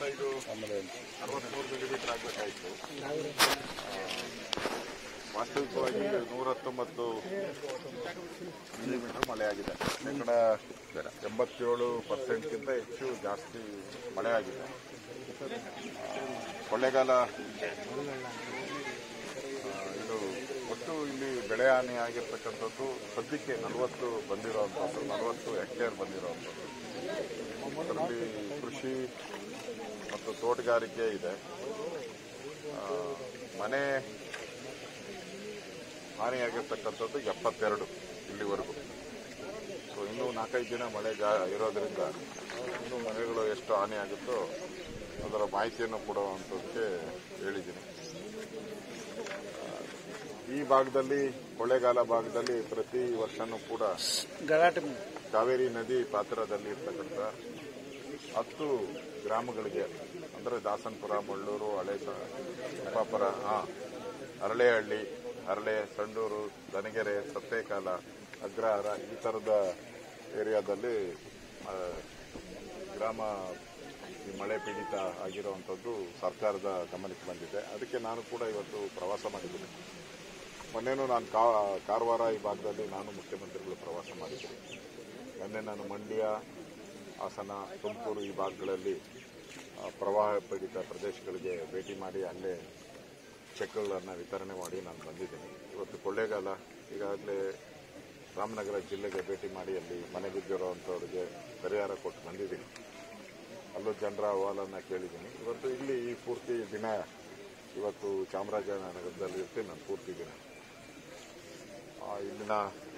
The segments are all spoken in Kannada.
ಅರವತ್ತೈದು ಅರವತ್ಮೂರು ಮಿಲಿಮೀಟರ್ ಆಗಬೇಕಾಯಿತು ವಾಸ್ತವಿಕವಾಗಿ ನೂರ ಹತ್ತೊಂಬತ್ತು ಮಿಲಿಮೀಟರ್ ಮಳೆ ಆಗಿದೆ ಶೇಕಡ ಎಂಬತ್ತೇಳು ಪರ್ಸೆಂಟ್ಗಿಂತ ಹೆಚ್ಚು ಜಾಸ್ತಿ ಮಳೆ ಆಗಿದೆ ಆ, ಕೊಳ್ಳೆಗಾಲ ಆ, ಇದು ಒಟ್ಟು ಇಲ್ಲಿ ಬೆಳೆ ಹಾನಿ ಆಗಿರ್ತಕ್ಕಂಥದ್ದು ಸದ್ಯಕ್ಕೆ ನಲವತ್ತು ಬಂದಿರುವಂಥದ್ದು ನಲವತ್ತು ಹೆಕ್ಟೇರ್ ಬಂದಿರುವಂಥದ್ದು ಅದರಲ್ಲಿ ಕೃಷಿ ಮತ್ತು ತೋಟಗಾರಿಕೆ ಇದೆ ಆ, ಮನೆ ಹಾನಿಯಾಗಿರ್ತಕ್ಕಂಥದ್ದು ಎಪ್ಪತ್ತೆರಡು ಇಲ್ಲಿವರೆಗೂ ಸೊ ಇನ್ನೂ ನಾಲ್ಕೈದು ದಿನ ಮಳೆ ಜಾ ಇರೋದ್ರಿಂದ ಇನ್ನೂ ಮನೆಗಳು ಎಷ್ಟು ಹಾನಿ ಆಗುತ್ತೋ ಅದರ ಮಾಹಿತಿಯನ್ನು ಕೊಡುವಂಥದ್ದಕ್ಕೆ ಹೇಳಿದ್ದೀನಿ ಆ, ಈ ಭಾಗದಲ್ಲಿ ಕೊಳ್ಳೇಗಾಲ ಭಾಗದಲ್ಲಿ ಪ್ರತಿ ವರ್ಷನೂ ಕೂಡ ಗಲಾಟೆ ಕಾವೇರಿ ನದಿ ಪಾತ್ರದಲ್ಲಿ ಇರ್ತಕ್ಕಂಥ ಹತ್ತು ಗ್ರಾಮಗಳಿಗೆ ಅಂದರೆ ದಾಸನಪುರ ಮಳ್ಳೂರು ಹಳೆ ಸಂಪಾಪುರ ಹಾಂ ಅರಳೆಹಳ್ಳಿ ಅರಳೆ ಸಂಡೂರು ದನಗೆರೆ ಸತ್ತೇಕಾಲ ಅಗ್ರಹಾರ ಈ ಥರದ ಏರಿಯಾದಲ್ಲಿ ಆ, ಗ್ರಾಮ ಈ ಮಳೆ ಪೀಡಿತ ಆಗಿರುವಂಥದ್ದು ಸರ್ಕಾರದ ಗಮನಕ್ಕೆ ಬಂದಿದೆ ಅದಕ್ಕೆ ನಾನು ಕೂಡ ಇವತ್ತು ಪ್ರವಾಸ ಮಾಡಿದ್ದೀನಿ ಮೊನ್ನೆನೂ ನಾನು ಕಾ- ಕಾರವಾರ ಈ ಭಾಗದಲ್ಲಿ ನಾನು ಮುಖ್ಯಮಂತ್ರಿಗಳು ಪ್ರವಾಸ ಮಾಡಿದ್ದೀನಿ ಮೊನ್ನೆ ನಾನು ಮಂಡ್ಯ ಹಾಸನ ತುಮಕೂರು ಈ ಭಾಗಗಳಲ್ಲಿ ಆ, ಪ್ರವಾಹ ಪೀಡಿತ ಪ್ರದೇಶಗಳಿಗೆ ಭೇಟಿ ಮಾಡಿ ಅಲ್ಲೇ ಚೆಕ್ಗಳನ್ನು ವಿತರಣೆ ಮಾಡಿ ನಾನು ಬಂದಿದ್ದೀನಿ ಇವತ್ತು ಕೊಳ್ಳೇಗಾಲ ಈಗಾಗಲೇ ರಾಮನಗರ ಜಿಲ್ಲೆಗೆ ಭೇಟಿ ಮಾಡಿ ಅಲ್ಲಿ ಮನೆ ಬಿದ್ದಿರುವಂಥವ್ರಿಗೆ ಪರಿಹಾರ ಕೊಟ್ಟು ಬಂದಿದ್ದೀನಿ ಅಲ್ಲೂ ಜನರ ಅಹವಾಲನ್ನು ಕೇಳಿದ್ದೀನಿ ಇವತ್ತು ಇಲ್ಲಿ ಈ ಪೂರ್ತಿ ದಿನ ಇವತ್ತು ಚಾಮರಾಜನಗರದಲ್ಲಿ ಇರ್ತೀನಿ ನಾನು ಪೂರ್ತಿ ದಿನ ಆ, ಇಲ್ಲಿನ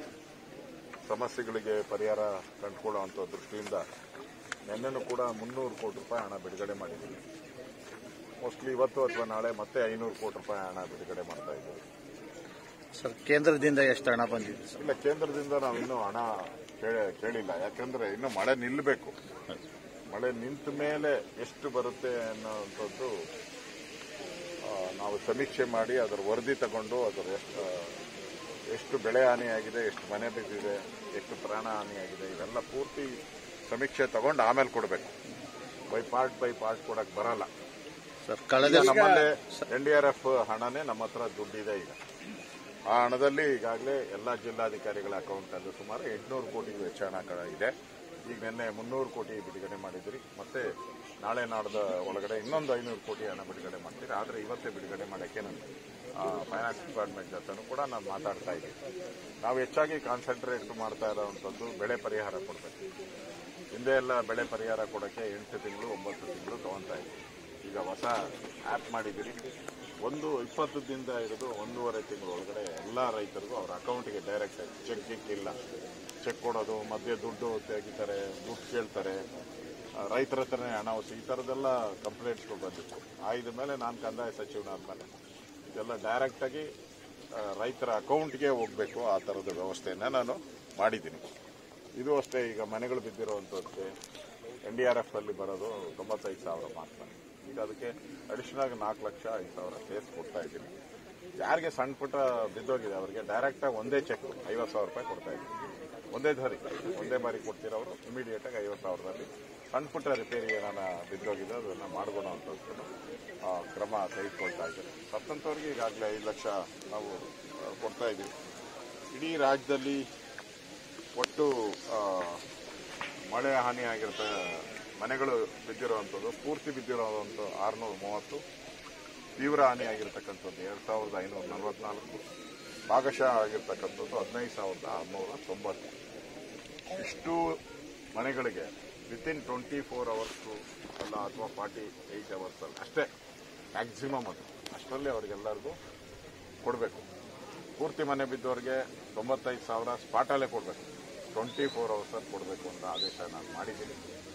ಸಮಸ್ಯೆಗಳಿಗೆ ಪರಿಹಾರ ಕಂಡುಕೊಳ್ಳುವಂಥ ದೃಷ್ಟಿಯಿಂದ ನಿನ್ನೆನೂ ಕೂಡ ಮುನ್ನೂರು ಕೋಟಿ ರೂಪಾಯಿ ಹಣ ಬಿಡುಗಡೆ ಮಾಡಿದ್ದೀನಿ ಮೋಸ್ಟ್ಲಿ ಇವತ್ತು ಅಥವಾ ನಾಳೆ ಮತ್ತೆ ಐನೂರು ಕೋಟಿ ರೂಪಾಯಿ ಹಣ ಬಿಡುಗಡೆ ಮಾಡ್ತಾ ಇದ್ದೀವಿ ಸರ್ ಕೇಂದ್ರದಿಂದ ಎಷ್ಟು ಹಣ ಬಂದಿದೆ ಸರ್ ಇಲ್ಲ ಕೇಂದ್ರದಿಂದ ನಾವು ಇನ್ನೂ ಹಣ ಕೇಳ- ಕೇಳಿಲ್ಲ ಯಾಕಂದ್ರೆ ಇನ್ನು ಮಳೆ ನಿಲ್ಲಬೇಕು ಮಳೆ ನಿಂತ ಮೇಲೆ ಎಷ್ಟು ಬರುತ್ತೆ ಅನ್ನೋಂಥದ್ದು ಆ, ನಾವು ಸಮೀಕ್ಷೆ ಮಾಡಿ ಅದರ ವರದಿ ತಗೊಂಡು ಅದರ ಎಷ್ಟು ಎಷ್ಟು ಬೆಳೆ ಹಾನಿಯಾಗಿದೆ ಎಷ್ಟು ಮನೆ ಬಿದ್ದಿದೆ ಎಷ್ಟು ಪ್ರಾಣ ಹಾನಿಯಾಗಿದೆ ಇವೆಲ್ಲ ಪೂರ್ತಿ ಸಮೀಕ್ಷೆ ತಗೊಂಡು ಆಮೇಲೆ ಕೊಡಬೇಕು ಬೈ ಪಾರ್ಟ್ ಬೈ ಪಾರ್ಟ್ ಕೊಡಕ್ ಬರಲ್ಲ ಸರ್ ಕಳೆದ ಈಗ ನಮ್ಮಲ್ಲಿ ಎನ್ ಡಿ ಆರ್ ಎಫ್ ಹಣನೇ ನಮ್ಮ ಹತ್ರ ದುಡ್ಡಿದೆ ಈಗ ಆ ಹಣದಲ್ಲಿ ಈಗಾಗಲೇ ಎಲ್ಲ ಜಿಲ್ಲಾಧಿಕಾರಿಗಳ ಅಕೌಂಟ್ ಅಲ್ಲಿ ಸುಮಾರು ಎಂಟುನೂರು ಕೋಟಿ ವೆಚ್ಚ ಹಣ ಕ- ಇದೆ ಈಗ ನಿನ್ನೆ ಮುನ್ನೂರು ಕೋಟಿ ಬಿಡುಗಡೆ ಮಾಡಿದ್ರಿ ಮತ್ತೆ ನಾಳೆ ನಾಡ್ದ ಒಳಗಡೆ ಇನ್ನೊಂದು ಐನೂರು ಕೋಟಿ ಹಣ ಬಿಡುಗಡೆ ಮಾಡ್ತೀರಿ ಆದರೆ ಇವತ್ತೇ ಬಿಡುಗಡೆ ಮಾಡೋಕ್ಕೆ ನಾನು ಫೈನಾನ್ಸ್ ಡಿಪಾರ್ಟ್ಮೆಂಟ್ ಜೊತೆನೂ ಕೂಡ ನಾನು ಮಾತಾಡ್ತಾ ಇದ್ದೀನಿ ನಾವು ಹೆಚ್ಚಾಗಿ ಕಾನ್ಸಂಟ್ರೇಟ್ ಮಾಡ್ತಾ ಇರೋವಂಥದ್ದು ಬೆಳೆ ಪರಿಹಾರ ಕೊಡಬೇಕು ಹಿಂದೆ ಎಲ್ಲ ಬೆಳೆ ಪರಿಹಾರ ಕೊಡೋಕ್ಕೆ ಎಂಟು ತಿಂಗಳು ಒಂಬತ್ತು ತಿಂಗಳು ತಗೊಂತಾ ಇದ್ವಿ ಈಗ ಹೊಸ ಆ್ಯಪ್ ಮಾಡಿದ್ದೀರಿ ಒಂದು ಇಪ್ಪತ್ತು ದಿನದ ಹಿಡಿದು ಒಂದೂವರೆ ತಿಂಗಳ ಒಳಗಡೆ ಎಲ್ಲ ರೈತರಿಗೂ ಅವ್ರ ಅಕೌಂಟಿಗೆ ಡೈರೆಕ್ಟ್ ಚೆಕ್ ಗಿಕ್ ಇಲ್ಲ ಚೆಕ್ ಕೊಡೋದು ಮಧ್ಯೆ ದುಡ್ಡು ತೆಗಿತಾರೆ ದುಡ್ಡು ಕೇಳ್ತಾರೆ ಆ, ರೈತರ ಹತ್ರನೇ ಹಣ ಹೊಸ ಈ ಥರದ್ದೆಲ್ಲ ಕಂಪ್ಲೇಂಟ್ಸ್ಗಳು ಬಂದಿತ್ತು ಆಯ್ದ ಮೇಲೆ ನಾನು ಕಂದಾಯ ಸಚಿವನಾದ್ಮೇಲೆ ಇದೆಲ್ಲ ಡೈರೆಕ್ಟಾಗಿ ಆ, ರೈತರ ಅಕೌಂಟ್ಗೆ ಹೋಗಬೇಕು ಆ ಥರದ ವ್ಯವಸ್ಥೆಯನ್ನು ನಾನು ಮಾಡಿದ್ದೀನಿ ಇದು ಅಷ್ಟೇ ಈಗ ಮನೆಗಳು ಬಿದ್ದಿರುವಂಥದ್ದಕ್ಕೆ ಎನ್ ಡಿ ಆರ್ ಎಫ್ ಅಲ್ಲಿ ಬರೋದು ತೊಂಬತ್ತೈದು ಸಾವಿರ ಮಾತ್ರ ಈಗ ಅದಕ್ಕೆ ಅಡಿಷನಲ್ ನಾಲ್ಕು ಲಕ್ಷ ಐದು ಸಾವಿರ ಕೇಸ್ ಕೊಡ್ತಾ ಇದ್ದೀನಿ ಯಾರಿಗೆ ಸಣ್ಣ ಪುಟ್ಟ ಬಿದ್ದೋಗಿದೆ ಅವರಿಗೆ ಡೈರೆಕ್ಟಾಗಿ ಒಂದೇ ಚೆಕ್ ಐವತ್ತು ಸಾವಿರ ರೂಪಾಯಿ ಕೊಡ್ತಾ ಇದ್ದೀನಿ ಒಂದೇ ದಾರಿ ಒಂದೇ ಬಾರಿ ಕೊಡ್ತಿರೋರು ಇಮಿಡಿಯೇಟ್ ಆಗಿ ಐವತ್ತು ಸಾವಿರದಲ್ಲಿ ಸಣ್ಣ ಪುಟ್ಟ ರಿಪೇರಿ ಏನಾರ ಬಿದ್ದೋಗಿದೆ ಅದನ್ನು ಮಾಡ್ಕೊಳೋವಂಥದ್ದು ಕ್ರಮ ತೆಗೆದುಕೊಳ್ತಾ ಇದ್ದೀವಿ ಸತ್ತಂತವ್ರಿಗೆ ಈಗಾಗಲೇ ಐದು ಲಕ್ಷ ನಾವು ಆ, ಕೊಡ್ತಾ ಇದ್ದೀವಿ ಇಡೀ ರಾಜ್ಯದಲ್ಲಿ ಒಟ್ಟು ಆ, ಮಳೆ ಹಾನಿ ಆಗಿರುತ್ತೆ ಮನೆಗಳು ಬಿದ್ದಿರುವಂಥದ್ದು ಪೂರ್ತಿ ಬಿದ್ದಿರುವಂಥ ಆರುನೂರ ಮೂವತ್ತು ತೀವ್ರ ಹಾನಿ ಆಗಿರ್ತಕ್ಕಂಥದ್ದು ಎರಡು ಸಾವಿರದ ಐನೂರ ನಲವತ್ನಾಲ್ಕು ಭಾಗಶಃ ಆಗಿರ್ತಕ್ಕಂಥದ್ದು ಹದಿನೈದು ಸಾವಿರದ ಆರುನೂರ ತೊಂಬತ್ತು ಇಷ್ಟು ಮನೆಗಳಿಗೆ ವಿತಿನ್ ಟ್ವೆಂಟಿ ಫೋರ್ ಅವರ್ಸು ಅಲ್ಲ ಅಥವಾ ಫಾರ್ಟಿ ಏಯ್ಟ್ ಅವರ್ಸ್ ಅಲ್ಲ ಅಷ್ಟೇ ಮ್ಯಾಕ್ಸಿಮಮ್ ಅದು ಅಷ್ಟರಲ್ಲಿ ಅವ್ರಿಗೆಲ್ಲರಿಗೂ ಕೊಡಬೇಕು ಪೂರ್ತಿ ಮನೆ ಬಿದ್ದವ್ರಿಗೆ ತೊಂಬತ್ತೈದು ಸಾವಿರ ಸ್ಪಾಟಲ್ಲೇ ಕೊಡಬೇಕು ಟ್ವೆಂಟಿ ಫೋರ್ ಅವರ್ಸಲ್ಲಿ ಕೊಡಬೇಕು ಅಂತ ಆದೇಶ ನಾನು ಮಾಡಿದ್ದೀನಿ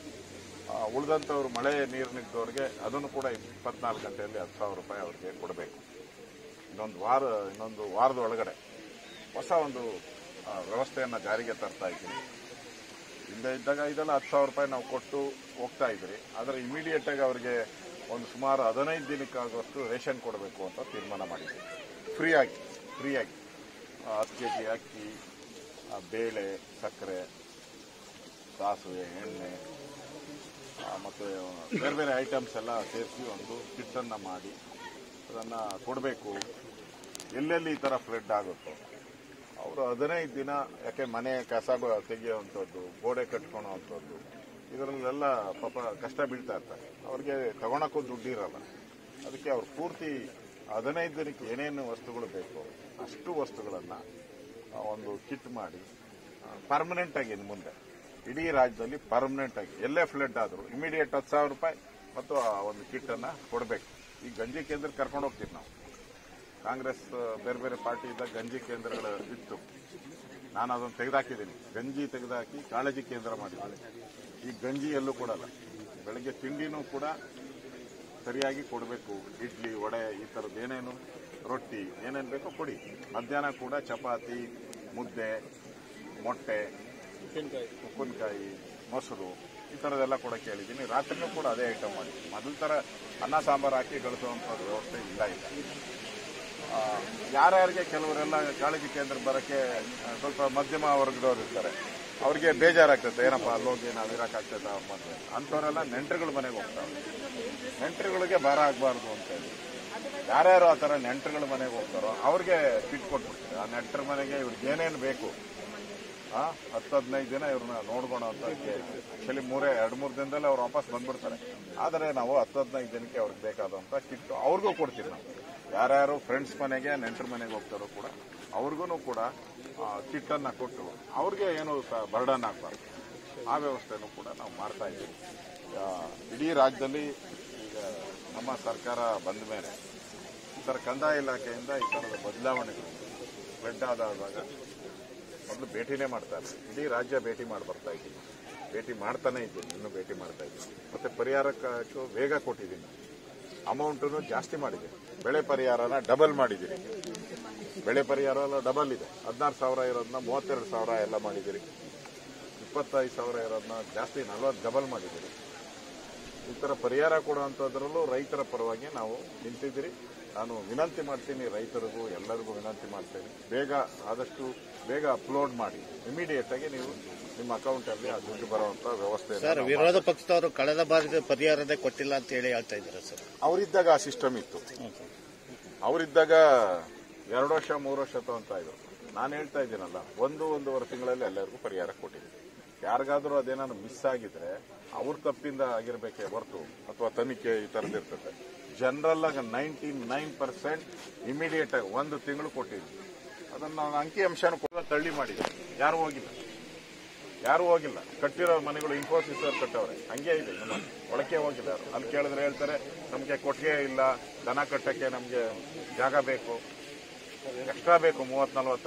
ಆ, ಉಳಿದಂಥವ್ರು ಮಳೆ ನೀರು ನಿಂತವ್ರಿಗೆ ಅದನ್ನು ಕೂಡ ಇಪ್ಪತ್ನಾಲ್ಕು ಗಂಟೆಯಲ್ಲಿ ಹತ್ತು ಸಾವಿರ ರೂಪಾಯಿ ಅವ್ರಿಗೆ ಕೊಡಬೇಕು ಇನ್ನೊಂದು ವಾರ ಇನ್ನೊಂದು ವಾರದ ಒಳಗಡೆ ಹೊಸ ಒಂದು ಆ, ವ್ಯವಸ್ಥೆಯನ್ನು ಜಾರಿಗೆ ತರ್ತಾ ಇದ್ದೀನಿ ಹಿಂದೆ ಇದ್ದಾಗ ಇದೆಲ್ಲ ಹತ್ತು ಸಾವಿರ ರೂಪಾಯಿ ನಾವು ಕೊಟ್ಟು ಹೋಗ್ತಾ ಇದ್ರಿ ಆದರೆ ಇಮಿಡಿಯೇಟ್ ಆಗಿ ಅವರಿಗೆ ಒಂದು ಸುಮಾರು ಹದಿನೈದು ದಿನಕ್ಕಾಗುವಷ್ಟು ರೇಷನ್ ಕೊಡಬೇಕು ಅಂತ ತೀರ್ಮಾನ ಮಾಡಿದ್ವಿ ಫ್ರೀಯಾಗಿ ಫ್ರೀಯಾಗಿ ಆ, ಹತ್ತು ಕೆ ಜಿ ಅಕ್ಕಿ ಆ, ಬೇಳೆ ಸಕ್ಕರೆ ಸಾಸಿವೆ ಎಣ್ಣೆ ಆ, ಮತ್ತು ಬೇರೆ ಬೇರೆ ಐಟಮ್ಸ್ ಎಲ್ಲ ಸೇರಿಸಿ ಒಂದು ಕಿಟ್ಟನ್ನು ಮಾಡಿ ಅದನ್ನು ಕೊಡಬೇಕು ಎಲ್ಲೆಲ್ಲಿ ಈ ಥರ ಫ್ಲಡ್ ಆಗುತ್ತೋ ಅವರು ಹದಿನೈದು ದಿನ ಯಾಕೆ ಮನೆ ಕಸ ಬ- ತೆಗೆಯುವಂಥದ್ದು ಗೋಡೆ ಕಟ್ಕೊಳೋವಂಥದ್ದು ಇದರಲ್ಲೆಲ್ಲ ಪಾಪ ಕಷ್ಟ ಬೀಳ್ತಾ ಇರ್ತಾರೆ ಅವ್ರಿಗೆ ತಗೊಳಕ್ಕೂ ದುಡ್ಡು ಇರಲ್ಲ ಅದಕ್ಕೆ ಅವ್ರು ಪೂರ್ತಿ ಹದಿನೈದು ದಿನಕ್ಕೆ ಏನೇನು ವಸ್ತುಗಳು ಬೇಕು ಅಷ್ಟು ವಸ್ತುಗಳನ್ನು ಒಂದು ಕಿಟ್ ಮಾಡಿ ಪರ್ಮನೆಂಟ್ ಆಗಿ ಇನ್ನು ಮುಂದೆ ಇಡೀ ರಾಜ್ಯದಲ್ಲಿ ಪರ್ಮನೆಂಟ್ ಆಗಿ ಎಲ್ಲೇ ಫ್ಲಡ್ ಆದರೂ ಇಮಿಡಿಯೇಟ್ ಹತ್ತು ಸಾವಿರ ರೂಪಾಯಿ ಮತ್ತು ಆ ಒಂದು ಕಿಟ್ಟನ್ನು ಕೊಡಬೇಕು ಈ ಗಂಜಿ ಕೇಂದ್ರಕ್ಕೆ ಕರ್ಕೊಂಡು ಹೋಗ್ತೀವಿ ನಾವು ಕಾಂಗ್ರೆಸ್ ಬೇರೆ ಬೇರೆ ಪಾರ್ಟಿ ಇದ್ದಾಗ ಗಂಜಿ ಕೇಂದ್ರಗಳು ಇತ್ತು ನಾನು ಅದನ್ನು ತೆಗೆದಾಕಿದ್ದೀನಿ ಗಂಜಿ ತೆಗೆದಾಕಿ ಕಾಳಜಿ ಕೇಂದ್ರ ಮಾಡಿದ್ದೀನಿ ಈ ಗಂಜಿ ಎಲ್ಲೂ ಕೊಡಲ್ಲ ಬೆಳಗ್ಗೆ ತಿಂಡಿನೂ ಕೂಡ ಸರಿಯಾಗಿ ಕೊಡಬೇಕು ಇಡ್ಲಿ ವಡೆ ಈ ಥರದ್ದು ಏನೇನು ರೊಟ್ಟಿ ಏನೇನು ಬೇಕೋ ಕೊಡಿ ಮಧ್ಯಾಹ್ನ ಕೂಡ ಚಪಾತಿ ಮುದ್ದೆ ಮೊಟ್ಟೆ ಉಪ್ಪಿನಕಾಯಿ ಮೊಸರು ಈ ಥರದ್ದೆಲ್ಲ ಕೊಡಕ್ಕೆ ಹೇಳಿದ್ದೀನಿ ರಾತ್ರಿನೂ ಕೂಡ ಅದೇ ಐಟಮ್ ಮಾಡಿ ಮೊದಲ ಥರ ಅನ್ನ ಸಾಂಬಾರು ಹಾಕಿ ಗಳಿಸುವಂಥ ವ್ಯವಸ್ಥೆ ಇಲ್ಲ ಇಲ್ಲ ಆ, ಯಾರ್ಯಾರಿಗೆ ಕೆಲವರೆಲ್ಲ ಕಾಳಜಿ ಕೇಂದ್ರ ಬರೋಕ್ಕೆ ಆ, ಸ್ವಲ್ಪ ಮಧ್ಯಮ ವರ್ಗದವ್ರು ಇರ್ತಾರೆ ಅವ್ರಿಗೆ ಬೇಜಾರಾಗ್ತದೆ ಏನಪ್ಪ ಅಲ್ಲೋಗಿ ನಾವು ಇರೋಕ್ಕಾಗ್ತದ ಮದುವೆ ಅಂಥವರೆಲ್ಲ ನೆಂಟರುಗಳ ಮನೆಗೆ ಹೋಗ್ತಾರೆ ನೆಂಟರುಗಳಿಗೆ ಭಾರ ಆಗಬಾರ್ದು ಅಂತ ಹೇಳಿ ಯಾರ್ಯಾರು ಆ ಥರ ನೆಂಟರುಗಳ ಮನೆಗೆ ಹೋಗ್ತಾರೋ ಅವ್ರಿಗೆ ಕಿಟ್ ಕೊಟ್ಬಿಡ್ತಾರೆ ಆ ನೆಂಟರ ಮನೆಗೆ ಇವ್ರಿಗೆ ಏನೇನು ಬೇಕು ಆ ಹತ್ತು ಹದಿನೈದು ದಿನ ಇವ್ರನ್ನ ನೋಡ್ಕೊಳೋ ಅಂತ ಆಕ್ಚುಲಿ ಮೂರೇ ಎರಡು ಮೂರು ದಿನದಲ್ಲಿ ಅವ್ರು ವಾಪಸ್ ಬಂದ್ಬಿಡ್ತಾರೆ ಆದರೆ ನಾವು ಹತ್ತು ಹದಿನೈದು ದಿನಕ್ಕೆ ಅವ್ರಿಗೆ ಬೇಕಾದಂಥ ಕಿಟ್ಟು ಅವ್ರಿಗೂ ಕೊಡ್ತೀವಿ ನಾವು ಯಾರ್ಯಾರು ಫ್ರೆಂಡ್ಸ್ ಮನೆಗೆ ನೆಂಟರ ಮನೆಗೆ ಹೋಗ್ತಾರೋ ಕೂಡ ಅವ್ರಿಗೂ ಕೂಡ ಕಿಟ್ಟನ್ನು ಕೊಟ್ಟು ಅವ್ರಿಗೆ ಏನು ಬರ್ಡನ್ ಆಗಬಾರ್ದು ಆ ವ್ಯವಸ್ಥೆನೂ ಕೂಡ ನಾವು ಮಾಡ್ತಾ ಇದ್ದೀವಿ ಆ, ಇಡೀ ರಾಜ್ಯದಲ್ಲಿ ಈಗ ನಮ್ಮ ಸರ್ಕಾರ ಬಂದ ಮೇಲೆ ಈ ಥರ ಕಂದಾಯ ಇಲಾಖೆಯಿಂದ ಈ ಥರದ ಬದಲಾವಣೆಗಳು ಫ್ಲಡ್ ಆದಾಗ ಮೊದಲು ಭೇಟಿನೇ ಮಾಡ್ತಾ ಇರ್ತೀವಿ ಇಡೀ ರಾಜ್ಯ ಭೇಟಿ ಮಾಡಿ ಬರ್ತಾ ಇದ್ದೀನಿ ಭೇಟಿ ಮಾಡ್ತಾನೆ ಇದ್ದೀನಿ ಇನ್ನೂ ಭೇಟಿ ಮಾಡ್ತಾ ಇದ್ದೀನಿ ಮತ್ತೆ ಪರಿಹಾರಕ್ಕೂ ವೇಗ ಕೊಟ್ಟಿದ್ದೀನಿ ಅಮೌಂಟನ್ನು ಜಾಸ್ತಿ ಮಾಡಿದ್ದೀನಿ ಬೆಳೆ ಪರಿಹಾರನ ಡಬಲ್ ಮಾಡಿದ್ದೀನಿ ಬೆಳೆ ಪರಿಹಾರ ಎಲ್ಲ ಡಬಲ್ ಇದೆ ಹದಿನಾರು ಸಾವಿರ ಇರೋದನ್ನ ಮೂವತ್ತೆರಡು ಸಾವಿರ ಎಲ್ಲ ಮಾಡಿದ್ದೀರಿ ಇಪ್ಪತ್ತೈದು ಸಾವಿರ ಇರೋದನ್ನ ಜಾಸ್ತಿ ನಲ್ವತ್ತು ಡಬಲ್ ಮಾಡಿದ್ದೀರಿ ಈ ಥರ ಪರಿಹಾರ ಕೊಡುವಂಥದ್ರಲ್ಲೂ ರೈತರ ಪರವಾಗಿ ನಾವು ನಿಂತಿದ್ದೀರಿ ನಾನು ವಿನಂತಿ ಮಾಡ್ತೀನಿ ರೈತರಿಗೂ ಎಲ್ಲರಿಗೂ ವಿನಂತಿ ಮಾಡ್ತೇನೆ ಬೇಗ ಆದಷ್ಟು ಬೇಗ ಅಪ್ಲೋಡ್ ಮಾಡಿ ಇಮಿಡಿಯೇಟ್ ಆಗಿ ನೀವು ನಿಮ್ಮ ಅಕೌಂಟಲ್ಲಿ ಆ ದುಡ್ಡು ಬರುವಂಥ ವ್ಯವಸ್ಥೆ ಸರ್ ವಿರೋಧ ಪಕ್ಷದವರು ಕಳೆದ ಬಾರಿಗೆ ಪರಿಹಾರನೇ ಕೊಟ್ಟಿಲ್ಲ ಅಂತ ಹೇಳಿ ಹೇಳ್ತಾ ಇದ್ದಾರೆ ಸರ್ ಅವರಿದ್ದಾಗ ಆ ಸಿಸ್ಟಮ್ ಇತ್ತು ಅವರಿದ್ದಾಗ ಎರಡು ವರ್ಷ ಮೂರು ವರ್ಷ ತಗೊಂತ ಇದ್ರು ನಾನು ಹೇಳ್ತಾ ಇದ್ದೀನಲ್ಲ ಒಂದು ಒಂದೂವರೆ ತಿಂಗಳಲ್ಲಿ ಎಲ್ಲರಿಗೂ ಪರಿಹಾರ ಕೊಟ್ಟಿದ್ದೀನಿ ಯಾರಿಗಾದ್ರೂ ಅದೇನಾದ್ರು ಮಿಸ್ ಆಗಿದ್ರೆ ಅವ್ರ ತಪ್ಪಿಂದ ಆಗಿರ್ಬೇಕೇ ಹೊರತು ಅಥವಾ ತನಿಖೆ ಈ ಥರದ್ದು ಇರ್ತದೆ ಜನರಲ್ ಆಗಿ ನೈಂಟಿ ನೈನ್ ಪರ್ಸೆಂಟ್ ಇಮಿಡಿಯೇಟ್ ಆಗಿ ಒಂದು ತಿಂಗಳು ಕೊಟ್ಟಿದ್ವಿ ಅದನ್ನ ನಾನು ಅಂಕಿ ಅಂಶನೂ ಕೂಡ ತಳ್ಳಿ ಮಾಡಿದೆ ಯಾರು ಹೋಗಿಲ್ಲ ಯಾರು ಹೋಗಿಲ್ಲ ಕಟ್ಟಿರೋ ಮನೆಗಳು ಇನ್ಫೋಸಿಸ್ ಅವ್ರು ಕಟ್ಟವ್ರೆ ಹಂಗೆ ಇದೆ ಇನ್ನು ಒಳಕ್ಕೆ ಹೋಗಿಲ್ಲ ಯಾರು ಅಲ್ಲಿ ಕೇಳಿದ್ರೆ ಹೇಳ್ತಾರೆ ನಮಗೆ ಕೊಟ್ಟಿಗೆ ಇಲ್ಲ ದನ ಕಟ್ಟಕ್ಕೆ ನಮಗೆ ಜಾಗ ಬೇಕು ಎಕ್ಸ್ಟ್ರಾ ಬೇಕು ಮೂವತ್ ನಲ್ವತ್ತ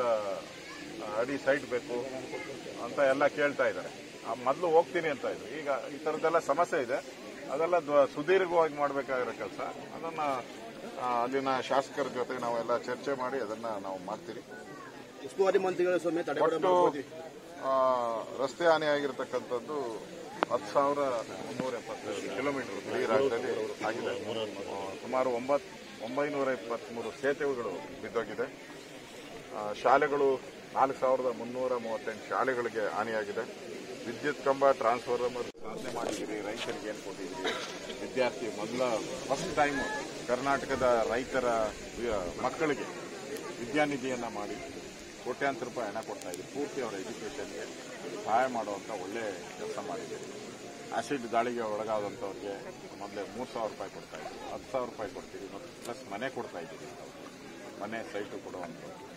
ಅಡಿ ಸೈಟ್ ಬೇಕು ಅಂತ ಎಲ್ಲ ಕೇಳ್ತಾ ಇದ್ದಾರೆ ಮೊದಲು ಹೋಗ್ತೀನಿ ಅಂತ ಇದ್ರು ಈಗ ಈ ಥರದ್ದೆಲ್ಲ ಸಮಸ್ಯೆ ಇದೆ ಅದೆಲ್ಲ ದ್ವ- ಸುದೀರ್ಘವಾಗಿ ಮಾಡಬೇಕಾಗಿರೋ ಕೆಲಸ ಅದನ್ನ ಆ, ಅಲ್ಲಿನ ಶಾಸಕರ ಜೊತೆ ನಾವೆಲ್ಲ ಚರ್ಚೆ ಮಾಡಿ ಅದನ್ನ ನಾವು ಮಾಡ್ತೀವಿ ಉಸ್ತುವಾರಿ ಮಂತ್ರಿಗಳ ಸಮೇತ ತಡೆಗಡೆ ಒಟ್ಟು ಮಾಡಬಹುದು ಆ, ರಸ್ತೆ ಹಾನಿಯಾಗಿರ್ತಕ್ಕಂಥದ್ದು ಹತ್ತು ಸಾವಿರ ಮುನ್ನೂರ ಎಪ್ಪತ್ತೈದು ಕಿಲೋಮೀಟರ್ ಇಡೀ ರಾಜ್ಯದಲ್ಲಿ ಆಗಿದೆ ಆ, ಸುಮಾರು ಒಂಬತ್ ಒಂಬೈನೂರ ಇಪ್ಪತ್ಮೂರು ಸೇತುವೆಗಳು ಬಿದ್ದೋಗಿದೆ ಆ, ಶಾಲೆಗಳು ನಾಲ್ಕು ಸಾವಿರದ ಮುನ್ನೂರ ಮೂವತ್ತೆಂಟು ಶಾಲೆಗಳಿಗೆ ಹಾನಿಯಾಗಿದೆ ವಿದ್ಯುತ್ ಕಂಬ ಟ್ರಾನ್ಸ್ಫಾರ್ಮರ್ ಸಾಧನೆ ಮಾಡಿದ್ದೀರಿ ರೈತರಿಗೆ ಏನು ಕೊಟ್ಟಿದ್ದೀರಿ ವಿದ್ಯಾರ್ಥಿ ಮೊದಲ ಫಸ್ಟ್ ಟೈಮ್ ಕರ್ನಾಟಕದ ರೈತರ ವಿ- ಮಕ್ಕಳಿಗೆ ವಿದ್ಯಾನಿಧಿಯನ್ನ ಮಾಡಿ ಕೋಟ್ಯಾಂತರ ರೂಪಾಯಿ ಹಣ ಕೊಡ್ತಾ ಇದ್ದೀವಿ ಪೂರ್ತಿ ಅವರ ಎಜುಕೇಷನ್ಗೆ ಸಹಾಯ ಮಾಡುವಂಥ ಒಳ್ಳೆ ಕೆಲಸ ಮಾಡಿದ್ದೀರಿ ಆಸಿಡ್ ದಾಳಿಗೆ ಒಳಗಾದಂಥವ್ರಿಗೆ ಮೊದಲೇ ಮೂರು ಸಾವಿರ ರೂಪಾಯಿ ಕೊಡ್ತಾ ಇದ್ದೀವಿ ಹತ್ತು ಸಾವಿರ ರೂಪಾಯಿ ಕೊಡ್ತೀವಿ ಮತ್ತು ಪ್ಲಸ್ ಮನೆ ಕೊಡ್ತಾ ಇದ್ದೀವಿ ಮನೆ ಸೈಟು ಕೊಡುವಂಥದ್ದು